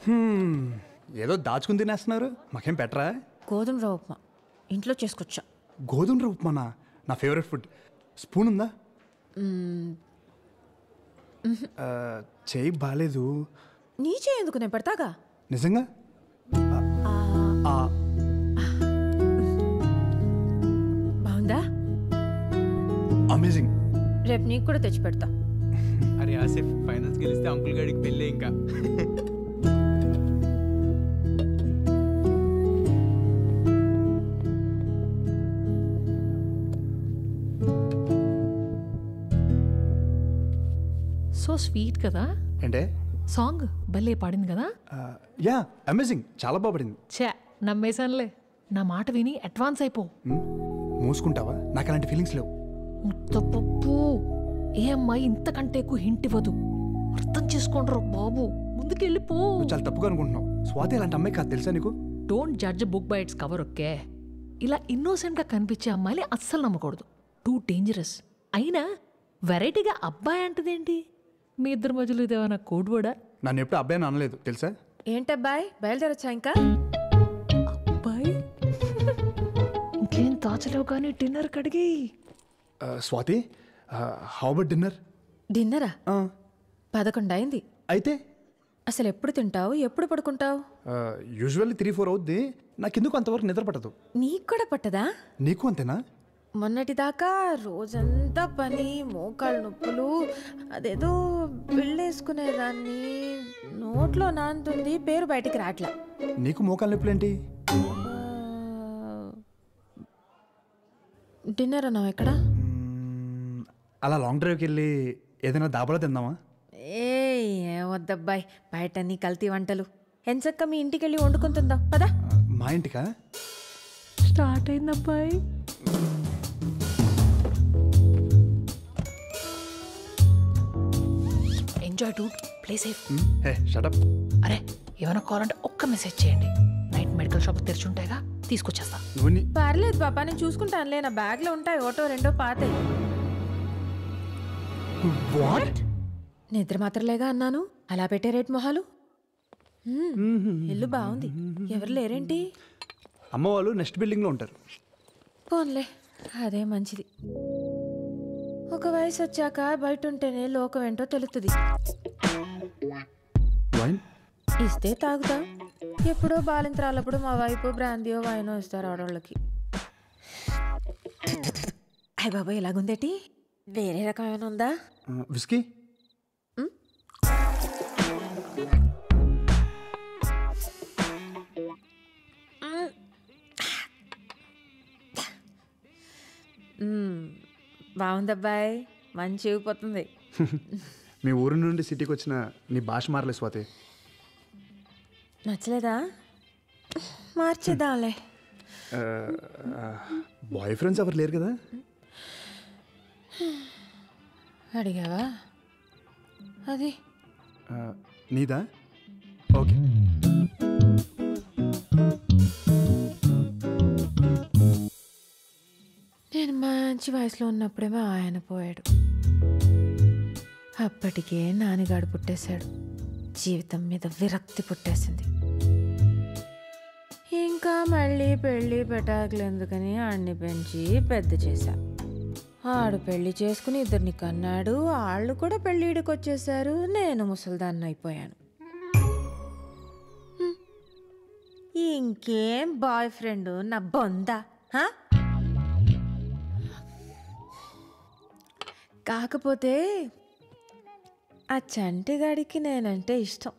హ్మ్, ఏదో దాచుకుని తినేస్తున్నారు మాకేం పెట్టరా గోధుమ రవ్వ ఉప్మా ఇంట్లో చేసుకొచ్చా గోధుమ రవ్వ ఉప్మానా నా ఫేవరెట్ ఫుడ్ స్పూన్ ఉందా ఆ, చేయి బాగాలేదు నీ చేయి ఎందుకు నేను పెడతాగా నిజంగా ఆ, బాగుందా అమేజింగ్ రేపు నీకు కూడా తెచ్చి పెడతా అరే ఆసిఫ్ ఫైనల్స్ గెలిస్తే అంకుల్ గడికి పెళ్ళే ఇంకా సో స్వీట్ కదా ఏంటే సాంగ్ భలే పాడింది కదా ఆ, యా అమేజింగ్ చాలా బాగుపడింది ఛే నమ్మేశానులే నా మాట విని అడ్వాన్స్ అయిపో హ్మ్, మూసుకుంటావా నాకు అలాంటి ఫీలింగ్స్ లేవు ముత్తపప్పు ఏ అమ్మాయి ఇంతకంటే ఎక్కువ హింట్ ఇవ్వదు అర్థం చేసుకోండ్రా బాబు ముందుకెళ్ళిపో నువ్వు చాలా తప్పుగా అనుకుంటున్నావు స్వాతి అలాంటి అమ్మాయి కాదు తెలుసా నీకు don't judge book by its cover okay ఇలా ఇన్నోసెంట్గా కనిపించే అమ్మాయిని అస్సలు నమ్మకూడదు టూ డేంజరస్ అయినా వెరైటీగా అబ్బాయి అంటదేంటి మీ ఇద్దరి మధ్యలో ఇదేమైనా కోడ్ కూడా నన్ను ఎప్పుడు అబ్బాయి అనలేదు తెలుసా ఏంటబ్బాయ్ బయలుదేరొచ్చా ఇంకా అబ్బాయి ఇంకేం దాచలేవు కానీ డిన్నర్ కడిగి ఆ, స్వాతి హౌ అబౌట్ డిన్నర్ డిన్నరా పదకొండు అయింది అయితే అసలు ఎప్పుడు తింటావు ఎప్పుడు పడుకుంటావు యూజువల్లీ త్రీ ఫోర్ అవుద్ది నాకు ఎందుకు అంతవరకు నిద్ర పట్టదు నీకు కూడా పట్టదా నీకు అంతేనా మొన్నటిదాకా రోజంతా పని మోకాళ్ళ నొప్పులు అదేదో బిళ్ళేసుకునేదాన్ని నోట్లో నానుతుంది పేరు బయటికి రాట్లా నీకు మోకాలు నొప్పులు ఏంటి డిన్నర్ అన్నావు ఎక్కడ మ్మ్, అలా లాంగ్ డ్రైవ్కి వెళ్ళి ఏదైనా దాబాలో తిందామా ఏ ఏం వద్దబ్బాయ్ బయట నీ కల్తీ వంటలు ఎంచక్క మీ ఇంటికి వెళ్ళి వండుకొని తిందాం పదా ఆ, మా ఇంటికా స్టార్ట్ అయింది అబ్బాయి enjoy to play safe hmm, hey shut up అరే ఏమైనా కావాలంటే ఒక్క మెసేజ్ చేయండి నైట్ మెడికల్ షాప్ తెరిచి ఉంటాయిగా తీసుకొచ్చేస్తా నువ్వు నీ- పర్లేదు పాపా నేను చూసుకుంటానులే నా బ్యాగ్లో ఉంటాయి ఒకటో రెండో పాతాయి వాట్ నిద్ర మాత్రలేగా అన్నాను అలా పెట్టే రేట్ మొహాలు మ్మ్. ఇల్లు బాగుంది ఎవరు లేరేంటి అమ్మ వాళ్ళు నెక్స్ట్ బిల్డింగ్లో ఉంటారు పోన్లే అదే మంచిది ఒక వయసు వచ్చాక బయట ఉంటేనే లోకం ఏంటో తెలుస్తుంది వైన్ ఇస్తే తాగుతా ఎప్పుడో బాలింతరాలప్పుడు మా వైపు బ్రాందియో వైనో ఇస్తారు ఆడవాళ్ళకి అయ్య బాబాయ్ ఇలాగుందేటి వేరే రకం ఏమైనా ఉందా విస్కీ బాగుందబ్బాయ్ మంచి ఊగిపోతుంది మీ ఊరు నుండి సిటీకి వచ్చిన నీ భాష మారలే స్వాతి నచ్చలేదా మార్చేద్దాంలే బాయ్ ఫ్రెండ్స్ ఎవరు లేరు కదా అడిగావా అది ఆ, నీదా ఓకే నేను మంచి వయసులో ఉన్నప్పుడేమో ఆయన పోయాడు అప్పటికే నాన్నగాడు పుట్టేశాడు జీవితం మీద విరక్తి పుట్టేసింది ఇంకా మళ్ళీ పెళ్ళి పెటాకులు ఎందుకని ఆడిని పెంచి పెద్ద చేశా ఆడు పెళ్లి చేసుకుని ఇద్దరిని కన్నాడు వాళ్ళు కూడా పెళ్ళిడికి వచ్చేసారు నేను ముసల్దాన్ని అయిపోయాను హ్మ్. ఇంకేం బాయ్ ఫ్రెండ్ నా బొందా హా? కాకపోతే ఆ చంటిగాడికి నేనంటే ఇష్టం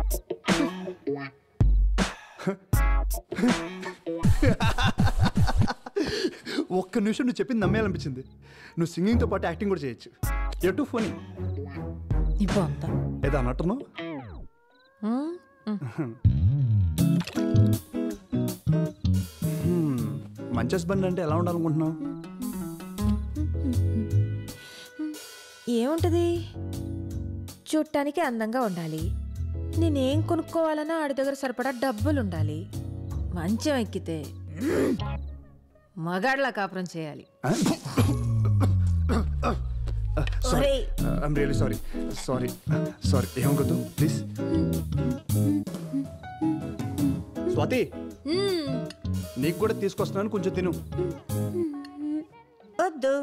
ఒక్క నిమిషం నువ్వు చెప్పింది నమ్మేయాలనిపించింది నువ్వు సింగింగ్తో పాటు యాక్టింగ్ కూడా చేయొచ్చు ఎటు ఫోన్ నీ బొంద ఏదో అన్నట్టును ఉమ్, ఉమ్. మంచి హస్బెండ్ అంటే ఎలా ఉండాలనుకుంటున్నావు ఏముంటది చూడటానికి అందంగా ఉండాలి నేనేం కొనుక్కోవాలన్నా ఆడి దగ్గర సరిపడా డబ్బులు ఉండాలి మంచం ఎక్కితే మగాడ్లా కాపురం చేయాలి సారీ ఒరేయ్. I'm really sorry sorry sorry ఏమనుకోద్దు ప్లీజ్ స్వాతి నీకు కూడా తీసుకొస్తున్నాను కొంచెం తిను వద్దు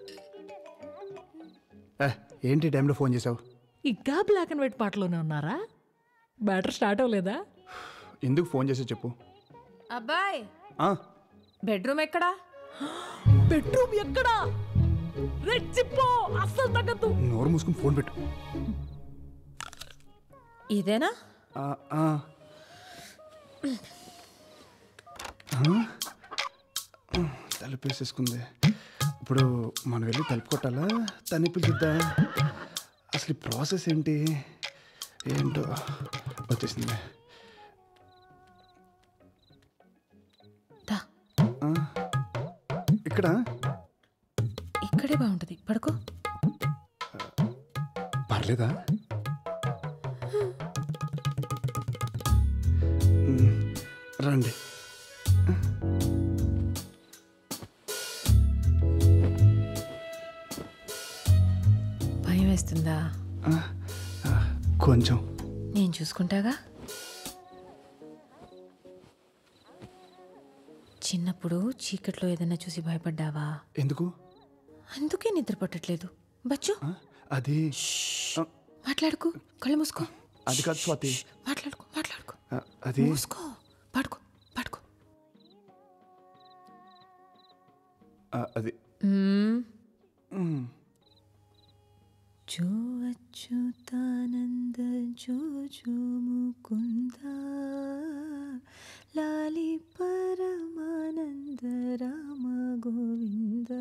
ఏ, ఏంటి ఈ టైంలో ఫోన్ చేసావు ఇంకా బ్లాక్ అండ్ వైట్ పాటలోనే ఉన్నారా బ్యాటర్ స్టార్ట్ అవ్వలేదా ఎందుకు ఫోన్ చేసి చెప్పు అబ్బాయ్ ఆ, బెడ్రూమ్ ఎక్కడా బెడ్రూమ్ ఎక్కడా రెచ్చిపో అస్సలు తగ్గద్దు నోరు మూసుకుని ఫోన్ పెట్టు ఇదేనా ఆ, ఆ. ఆ? తలుపు వేసేసుకుంది ఇప్పుడు మనం వెళ్ళి తలుపు కొట్టాలా తన్ని పిలుచుద్దా అసలు ఈ ప్రాసెస్ ఏంటి ఏంటో వచ్చేసింది దా, ఆ? ఇక్కడ ఇక్కడే బాగుంటుంది పడుకో పర్లేదా మ్, రండి భయం వేస్తుందా ఆ, ఆ, కొంచెం నేను చూసుకుంటాగా చిన్నప్పుడు చీకట్లో ఏదైనా చూసి భయపడ్డావా ఎందుకు అందుకే నిద్ర పట్టట్లేదు బచ్చు ఆ, అది ఆ, మాట్లాడుకో కళ్ళు మూసుకో అది కాదు స్వాతి మాట్లాడుకో మాట్లాడుకో ఆ, అది మూసుకో పడుకో పడుకో ఆ, అది మ్మ్. మ్, जो अच्युतानन्द जो जो मुकुन्द लाली परमानन्द राम गोविन्द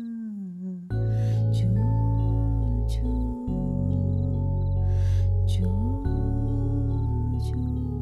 जो जो जो जो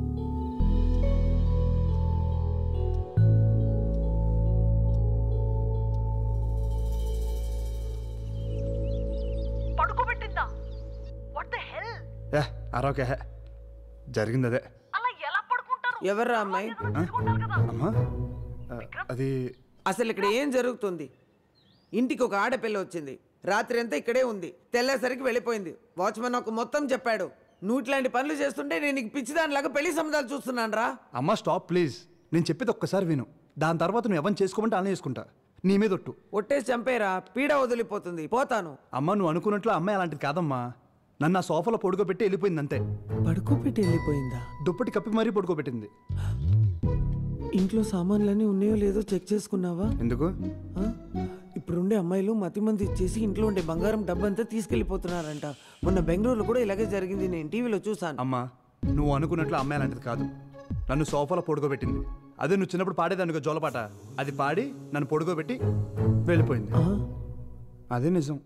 పడుకోబెట్టిందా వాట్ ద హెల్ ఏ అరవకే జరిగింది అదే అలా ఎలా పడుకుంటారు ఎవర్రా అమ్మాయి అమ్మా ఆ, అది అసలు ఇక్కడ ఏం జరుగుతుంది ఇంటికి ఒక ఆడపిల్ల వచ్చింది రాత్రి అంతా ఇక్కడే ఉంది తెల్లేసరికి వెళ్ళిపోయింది వాచ్మెన్ నాకు మొత్తం చెప్పాడు నువ్వు ఇట్లాంటి పనులు చేస్తుంటే నేను నీకు పిచ్చిదానిలాగా పెళ్లి సంబంధాలు చూస్తున్నాను రా అమ్మా స్టాప్ ప్లీజ్ నేను చెప్పేది ఒక్కసారి విను దాని తర్వాత నువ్వు ఎవరిని చేసుకోమంటే అలా చేసుకుంటా నీ మీద ఒట్టు ఒట్టేసి చంపేరా పీడ వదిలిపోతుంది పోతాను అమ్మ నువ్వు అనుకున్నట్లు అమ్మాయి అలాంటిది కాదమ్మా నన్ను ఆ సోఫాలో పడుకోబెట్టి వెళ్ళిపోయింది అంతే పడుకోపెట్టి వెళ్ళిపోయిందా దుప్పటి కప్పి మరీ పడుకోబెట్టింది ఇంట్లో సామాన్లన్నీ ఉన్నాయో లేదో చెక్ చేసుకున్నావా ఎందుకు ఆ? ఇప్పుడుండే అమ్మాయిలు మతి మంది ఇచ్చేసి ఇంట్లో ఉండే బంగారం డబ్బంతా తీసుకెళ్లిపోతున్నారంట మొన్న బెంగళూరులో కూడా ఇలాగే జరిగింది నేను టీవీలో చూసాను అమ్మా నువ్వు అనుకున్నట్లు అమ్మాయి అలాంటిది కాదు నన్ను సోఫాలో పడుకోబెట్టింది అదే నువ్వు చిన్నప్పుడు పాడేదానికి జోలపాట అది పాడి నన్ను పడుకోబెట్టి వెళ్ళిపోయింది ఆ? అదే నిజం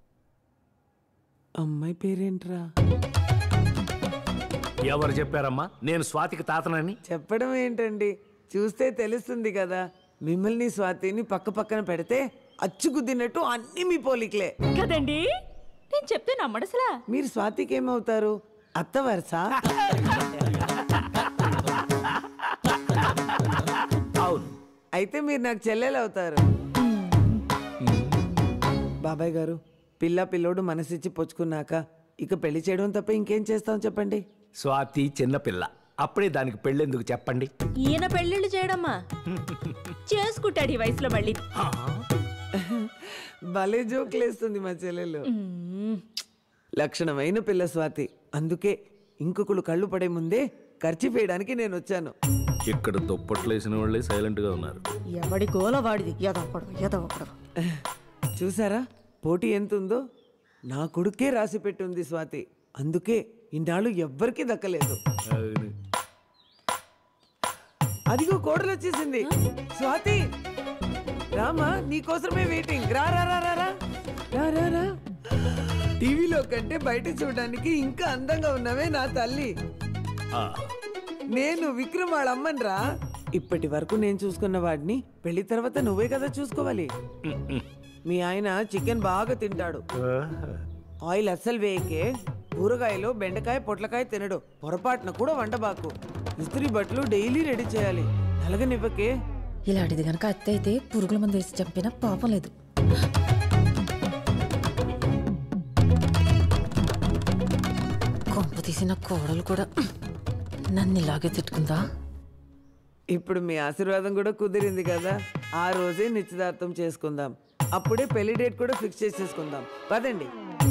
అమ్మాయి పేరేంట్రా ఎవరు చెప్పారమ్మా నేను స్వాతికి తాతనని చెప్పడం ఏంటండి చూస్తే తెలుస్తుంది కదా మిమ్మల్ని స్వాతిని పక్క పక్కన పెడితే అచ్చుకుద్దినట్టు అన్ని మీ పోలికలే కదండి నేను చెప్తే నమ్మడసలా మీరు స్వాతికి ఏమవుతారు అత్త వరుస అవును అయితే మీరు నాకు చెల్లెలు అవుతారు బాబాయ్ గారు పిల్ల పిల్లోడు మనసిచ్చి పుచ్చుకున్నాక ఇక పెళ్లి చేయడం తప్ప ఇంకేం చేస్తాం చెప్పండి స్వాతి చిన్నపిల్ల అప్పుడే దానికి పెళ్ళెందుకు చెప్పండి ఈయన పెళ్ళిళ్ళు చేయడమ్మా చేసుకుంటాడు ఈ వయసులో మళ్ళీ భలే జోకులేస్తుంది మా చెల్లెలు లక్షణమైన పిల్ల స్వాతి అందుకే ఇంకొకళ్ళు కళ్ళు పడే ముందే ఖర్చు వేయడానికి నేను వచ్చాను ఇక్కడ దుప్పట్లు వేసిన వాళ్ళే సైలెంట్ గా ఉన్నారు ఎవడి గోల వాడిది ఎదవపడు ఎదవపడు చూసారా పోటీ ఎంత ఉందో నా కొడుకే రాసి పెట్టుంది స్వాతి అందుకే ఇన్నాళ్ళు ఎవ్వరికీ దక్కలేదు అదిగో కోడలు వచ్చేసింది స్వాతి రామా నీకోసమే వెయిటింగ్ రా రా రా రా రా రా రా రా టీవీలో కంటే బయట చూడడానికి ఇంకా అందంగా ఉన్నవే నా తల్లి ఆ, నేను విక్రమ్ వాళ్ళ అమ్మని రా ఇప్పటి వరకు నేను చూసుకున్న వాడిని పెళ్లి తర్వాత నువ్వే కదా చూసుకోవాలి మీ ఆయన చికెన్ బాగా తింటాడు ఆయిల్ అస్సలు వేయకే కూరగాయలు బెండకాయ పొట్లకాయ తినడు పొరపాటున కూడా వండబాకు ఇస్త్రీ బట్టలు డైలీ రెడీ చేయాలి నలగనివ్వకే ఇలాంటిది గనక అత్త అయితే పురుగుల మందు వేసి చంపినా పాపం లేదు కొంప తీసిన కోడలు కూడా నన్ను ఇలాగే తిట్టుకుందా ఇప్పుడు మీ ఆశీర్వాదం కూడా కుదిరింది కదా ఆ రోజే నిశ్చితార్థం చేసుకుందాం అప్పుడే పెళ్లి డేట్ కూడా ఫిక్స్ చేసేసుకుందాం పదండి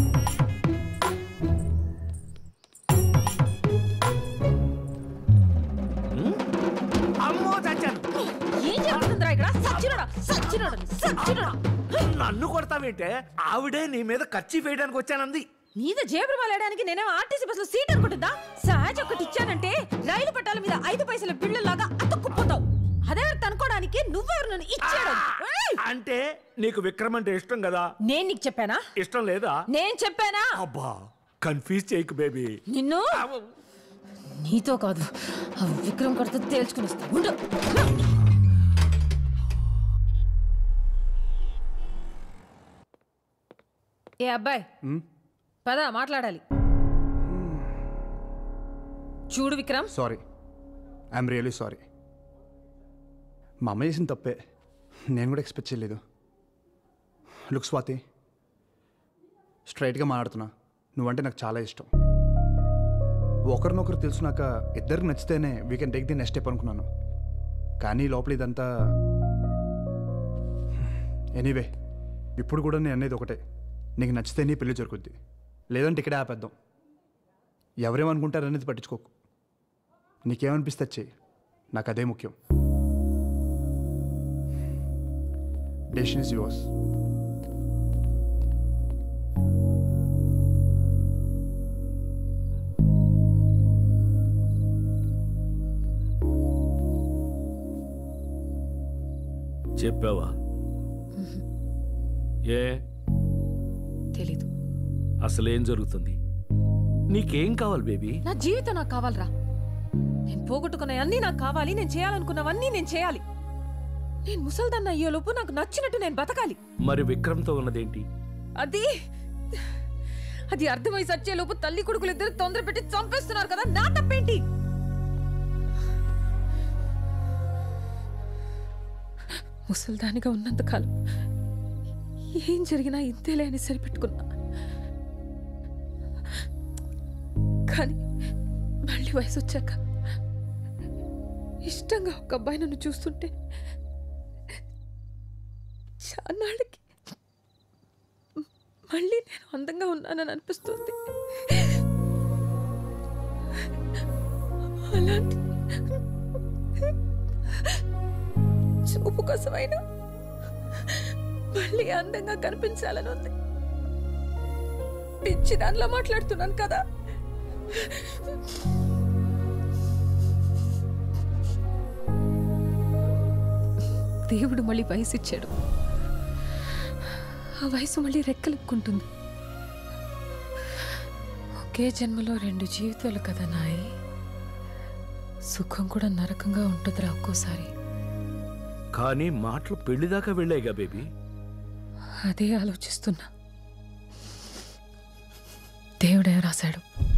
అమ్మో చచ్చాను ఏం జరుగుతుందిరా ఇక్కడ సచ్చినోడా సచ్చినోడా సచ్చినోడా నన్ను కొడతావేంటే ఆవిడే నీ మీద ఖర్చు వేయడానికి వచ్చానంది మీద జేబులు వెళ్ళడానికి నేనేమో ఆర్టీసీ బస్సులో సీట్ అనుకుంటుందా సహజ ఒకటి ఇచ్చానంటే రైలు పట్టాల మీద ఐదు పైసల బిళ్ళలాగా అతుక్కుపోతావు అదే అనుకోవడానికి నువ్వెవరు నన్ను ఇచ్చాడు ఏయ్! అంటే నీకు విక్రమ్ అంటే ఇష్టం కదా నేను నీకు చెప్పానా ఇష్టం లేదా నేను చెప్పానా అబ్బా కన్ఫ్యూజ్ చేయకు బేబీ నిన్ను నీతో కాదు ఆ విక్రమ్ కడితే తేల్చుకుని వస్తా ఉండు ఏ అబ్బాయి పద మాట్లాడాలి చూడు Vikram sorry I'm really sorry మా అమ్మ చేసిన తప్పే నేను కూడా ఎక్స్పెక్ట్ చేయలేదు లుక్ స్వాతి స్ట్రైట్గా మాట్లాడుతున్నా నువ్వంటే నాకు చాలా ఇష్టం ఒకరినొకరు తెలుసునాక ఇద్దరికి నచ్చితేనే we can take the next step అనుకున్నాను కానీ లోపల ఇదంతా ఎనీవే ఇప్పుడు కూడా నేను అనేది ఒకటే నీకు నచ్చితే నీ పెళ్లి జరుగుద్ది లేదంటే ఇక్కడే ఆపేద్దాం ఎవరేమనుకుంటారనేది పట్టించుకోకు నీకేమనిపిస్తే అది చెయ్యి నాకు అదే ముఖ్యం డెసిషన్ ఇస్ యువర్స్ చెప్పావా ఏ తెలీదు అసలేం జరుగుతుంది నీకేం కావాలి బేబీ నా జీవితం నాకు కావాలరా నేను పోగొట్టుకున్నవన్నీ నాకు కావాలి నేను చేయాలనుకున్నవన్నీ నేను చేయాలి నేను ముసల్దాన్న అయ్యేలోపు నాకు నచ్చినట్టు నేను బతకాలి మరి విక్రమ్తో ఉన్నదేంటి అది అది అర్థమై సచ్చేలోపు తల్లి కొడుకులు ఇద్దరు తొందర పెట్టి చంపేస్తున్నారు కదా నా తప్పేంటి ముసల్దానిగా ఉన్నంతకాలం ఏం జరిగినా ఇంతేలే అని సరిపెట్టుకున్నా కానీ మళ్ళీ వయసు వచ్చాక ఇష్టంగా ఒక అబ్బాయి నన్ను చూస్తుంటే చాన్నాళ్ళకి మళ్ళీ నేను అందంగా ఉన్నానని అనిపిస్తుంది అలాంటి చూపు కోసమైనా మళ్ళీ అందంగా కనిపించాలని ఉంది పిచ్చి దానిలో మాట్లాడుతున్నాను కదా దేవుడు మళ్ళీ వయసు ఇచ్చాడు ఆ వయసు మళ్ళీ రెక్కలుక్కుంటుంది ఒకే జన్మలో రెండు జీవితాలు కదా నాయి సుఖం కూడా నరకంగా ఉంటుందిరా ఒక్కోసారి కానీ మాటలు పెళ్లిదాకా వెళ్ళాయిగా బేబీ అదే ఆలోచిస్తున్నా దేవుడే రాశాడు